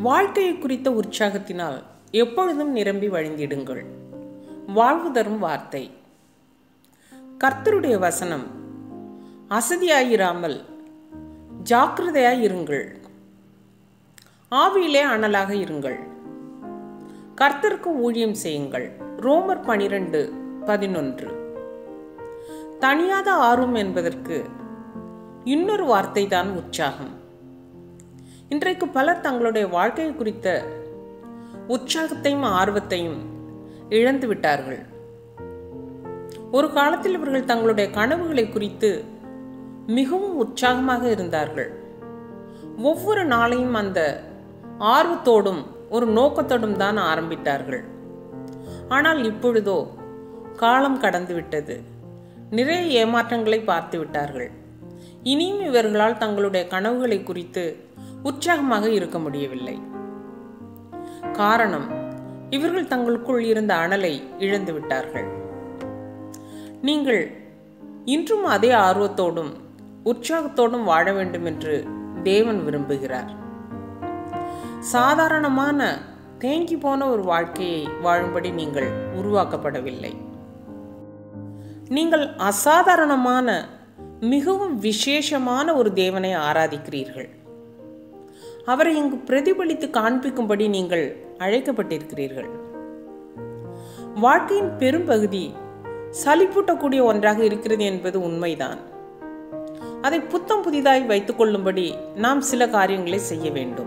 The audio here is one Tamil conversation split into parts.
வாழ்க்கையை குறித்த உற்சாகத்தினால் எப்பொழுதும் நிரம்பி வழிந்திடுங்கள் வாழ்வு தரும் வார்த்தை கர்த்தருடைய வசனம் அசதியாயிராமல் ஜாக்கிரதையாய் இருங்கள் ஆவியிலே அனலாக இருங்கள் கர்த்தருக்கு ஊழியம் செய்யுங்கள் ரோமர் பனிரெண்டு பதினொன்று தனியாத ஆர்வம் என்பதற்கு இன்னொரு வார்த்தை தான் உற்சாகம் இன்றைக்கு பலர் தங்களுடைய வாழ்க்கை குறித்த உற்சாகத்தையும் ஆர்வத்தையும் இழந்து விட்டார்கள் ஒரு காலத்தில் இவர்கள் தங்களுடைய கனவுகளை குறித்து மிகவும் உற்சாகமாக இருந்தார்கள் ஒவ்வொரு நாளையும் அந்த ஆர்வத்தோடும் ஒரு நோக்கத்தோடும் தான் ஆரம்பித்தார்கள் ஆனால் இப்பொழுதோ காலம் கடந்து விட்டது நிறைய ஏமாற்றங்களை பார்த்து விட்டார்கள் இனியும் இவர்களால் தங்களுடைய கனவுகளை குறித்து உற்சாகமாக இருக்க முடியவில்லை காரணம் இவர்கள் தங்களுக்குள் இருந்த அனலை இழந்து விட்டார்கள் நீங்கள் இன்றும் அதே ஆர்வத்தோடும் உற்சாகத்தோடும் வாழ வேண்டும் என்று தேவன் விரும்புகிறார் சாதாரணமான தேங்கி போன ஒரு வாழ்க்கையை வாழும்படி நீங்கள் உருவாக்கப்படவில்லை நீங்கள் அசாதாரணமான மிகவும் விசேஷமான ஒரு தேவனை ஆராதிக்கிறீர்கள் அவரை இங்கு பிரதிபலித்து காண்பிக்கும்படி நீங்கள் அழைக்கப்பட்டிருக்கிறீர்கள் வாழ்க்கையின் பெரும்பகுதி சலிப்பூட்டக்கூடிய ஒன்றாக இருக்கிறது என்பது உண்மைதான் அதை புத்தம் புதிதாய் வைத்துக் கொள்ளும்படி நாம் சில காரியங்களை செய்ய வேண்டும்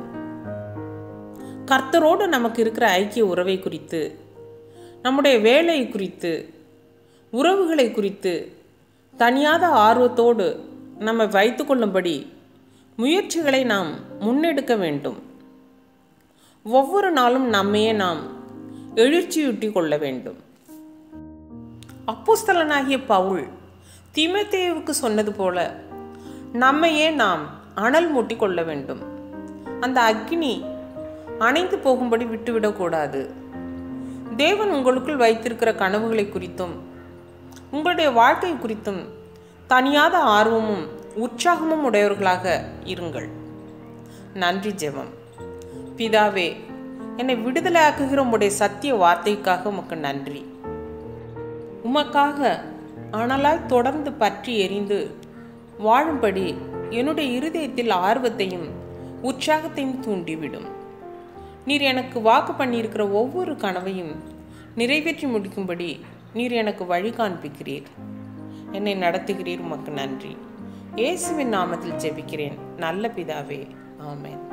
கர்த்தரோடு நமக்கு இருக்கிற ஐக்கிய உறவை குறித்து நம்முடைய வேலை குறித்து உறவுகளை குறித்து தனியாத ஆர்வத்தோடு நம்மை வைத்துக்கொள்ளும்படி முயற்சிகளை நாம் முன்னெடுக்க வேண்டும் ஒவ்வொரு நாளும் நம்மையே நாம் எழுச்சியூட்டி கொள்ள வேண்டும் அப்போஸ்தலனாகிய பவுல் திமேத்தேயுவுக்கு சொன்னது போல நம்மையே நாம் அனல் மூட்டி கொள்ள வேண்டும் அந்த அக்னி அணைந்து போகும்படி விட்டுவிடக்கூடாது தேவன் உங்களுக்குள் வைத்திருக்கிற கனவுகளை குறித்தும் உங்களுடைய வாழ்க்கை குறித்தும் தனியாத ஆர்வமும் உற்சாகமும் உடையவர்களாக இருங்கள் நன்றி ஜெபம் பிதாவே என்னை விடுதலையாக்குகிற உம்முடைய சத்திய வார்த்தைக்காக உமக்கு நன்றி உமக்காக அனலாய் தொடர்ந்து பற்றி எரிந்து வாழும்படி என்னுடைய இருதயத்தில் ஆர்வத்தையும் உற்சாகத்தையும் தூண்டிவிடும் நீர் எனக்கு வாக்கு பண்ணியிருக்கிற ஒவ்வொரு கனவையும் நிறைவேற்றி முடிக்கும்படி நீர் எனக்கு வழி காண்பிக்கிறீர் என்னை நடத்துகிறீர் உமக்கு நன்றி இயேசுவின் நாமத்தில் ஜெபிக்கிறேன் நல்ல பிதாவே ஆமென்